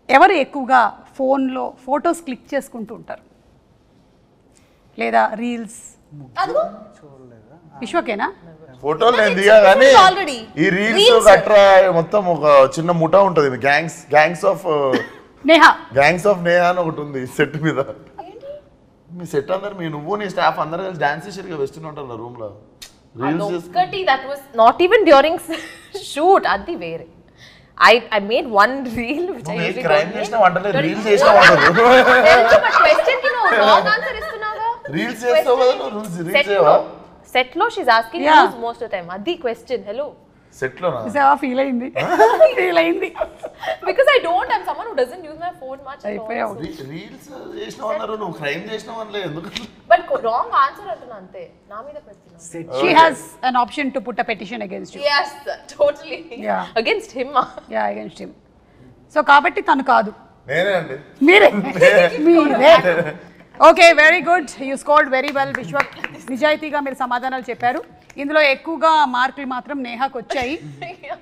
ఎవరు ఎక్కువగా ఫోన్లో ఫొటోస్ క్లిక్ చేసుకుంటూ ఉంటారు లేదా రీల్స్ అదిగో విశ్వకేనా ఫోటోలు నేను దిగా కానీ already. ఈ రీల్స్ Reels. గట్రా మొత్తం ఒక చిన్న ముఠా ఉంటది gangs gangs of Neha gangs of Neha అని ఒకటి ఉంది సెట్ మీద మీ సెట్ అందరు మీ నువ్వు నీ స్టాఫ్ అందరు కలిసి డాన్స్ చేసారు వెస్ట్ ఉంటారు రూమ్ లో రీల్స్ ఒక్కటి that was not even during shoot అది వేరే I I made one reel which I usually crime చేసిన వంటలే రీల్స్ చేసిన వంటలు బట్ క్వశ్చన్ కి నువ్వు రాంగ్ ఆన్సర్ ఇస్తున్నావుగా రీల్స్ చేస్తావు కదా నువ్వు రీల్స్ సెట్ చేయవా లో సెట్ లో she's asking Yeah. Use most of time అది క్వశ్చన్ హలో సెట్ లోనా ఫీల్ అయింది ఫీల్ అయింది because I don't I'm someone who doesn't use my phone much అయిపోయావు రీల్స్ చేసినావు అన్నారు నువ్వు క్రైమ్ చేసినావు అనలే ఎందుకు బట్ రాంగ్ ఆన్సర్ అంటున్నా అంతే నా మీద ప్రశ్న she has an option to put a petition against you yes totally Yeah. against him yeah against him so కాబట్టి తను కాదు నేనే అండి మీరే మీరే okay very good you scored very well Vishwa నిజాయితీగా మీరు సమాధానాలు చెప్పారు ఇందులో ఎక్కువగా మార్కులు మాత్రం నేహాకు వచ్చాయి